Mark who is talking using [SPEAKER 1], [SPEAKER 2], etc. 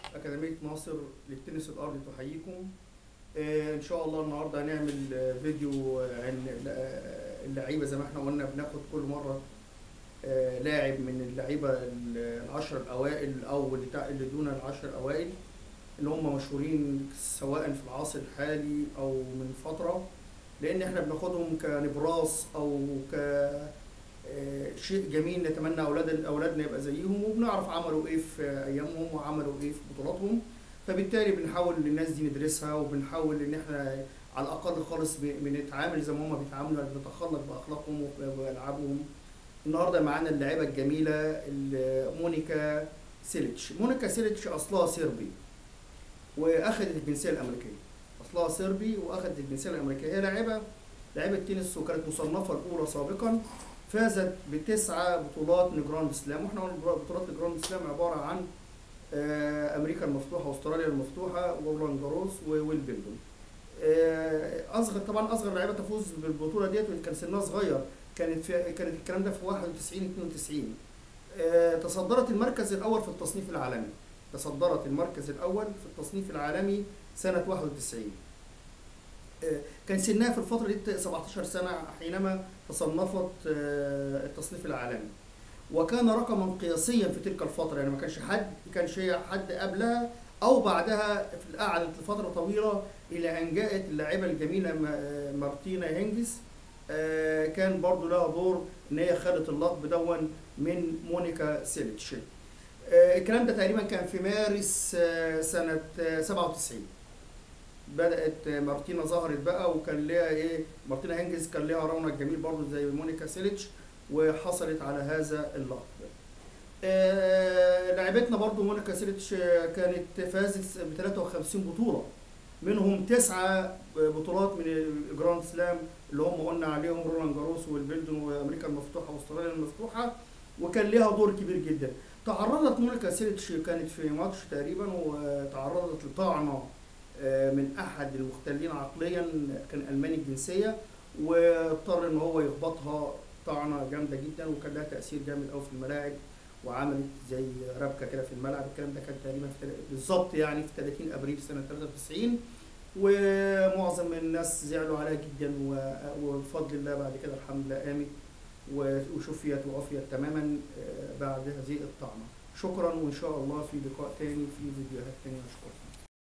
[SPEAKER 1] أكاديمية ناصر للتنس الأرضي تحييكم آه، إن شاء الله النهاردة هنعمل آه، فيديو آه، عن آه، اللعيبة زي ما احنا قلنا بناخد كل مرة آه، لاعب من اللعيبة ال- العشر الأوائل أو اللي تع- اللي دون العشر الأوائل اللي هم مشهورين سواء في العصر الحالي أو من فترة لأن احنا بناخدهم كنبراس أو ك آه، شيء جميل نتمنى اولاد اولادنا يبقى زيهم وبنعرف عملوا ايه في ايامهم وعملوا ايه في بطولاتهم فبالتالي بنحاول الناس دي ندرسها وبنحاول ان احنا على الاقل خالص ب- بنتعامل زي ما هم بيتعاملوا بنتخلق باخلاقهم والعابهم النهارده معانا اللاعبه الجميله ال- مونيكا سيليتش مونيكا سيليتش اصلها صربي واخذت الجنسيه الامريكيه اصلها صربي واخذت الجنسيه الامريكيه هي لاعبه لاعبه تنس وكانت مصنفه الاولى سابقا فازت بتسعة بطولات من جراند سلام واحنا قلنا بطولات الجراند سلام عبارة عن آه، امريكا المفتوحة واستراليا المفتوحة ورولان جاروس وويلبلدون آه، اصغر طبعا اصغر لعيبة تفوز بالبطولة ديت كان سنها صغير كانت في كانت الكلام ده في 91 92 آه، تصدرت المركز الاول في التصنيف العالمي تصدرت المركز الاول في التصنيف العالمي سنة 91 آه، كان سنها في الفترة دي 17 سنة حينما تصنفت آه، التصنيف العالمي وكان رقما قياسيا في تلك الفترة يعني ما كانش حد ما كانش حد قبلها أو بعدها في قعدت لفترة طويلة إلى أن جاءت اللاعبة الجميلة ما- مارتينا هينجز آه، كان برضو لها دور إن هي خدت اللقب دون من مونيكا سيليتش آه، الكلام ده تقريبا كان في مارس آه، سنة آه، 97 بدأت مارتينا ظهرت بقى وكان ليها ايه مارتينا هينجز كان ليها رونق جميل برضو زي مونيكا سيليتش وحصلت على هذا اللقب. آه لعبتنا برضو مونيكا سيليتش آه، كانت فازت ب 53 بطولة منهم تسعة بطولات من الجراند سلام اللي هم قلنا عليهم رولان جاروس والبلدون وامريكا المفتوحة واستراليا المفتوحة وكان ليها دور كبير جدا. تعرضت مونيكا سيليتش كانت في ماتش تقريبا وتعرضت لطعنة آه، من احد المختلين عقليا كان الماني الجنسيه واضطر ان هو يخبطها طعنه جامده جدا وكان لها تاثير جامد قوي في الملاعب وعملت زي ربكه كده في الملعب الكلام ده كان تقريبا في تل- بالظبط يعني في 30 ابريل سنه 93 ومعظم الناس زعلوا عليها جدا و- وبفضل الله بعد كده الحمد لله قامت و- وشفيت وعفيت تماما آه، بعد هذه الطعنه شكرا وان شاء الله في لقاء تاني في فيديوهات تانية اشكركم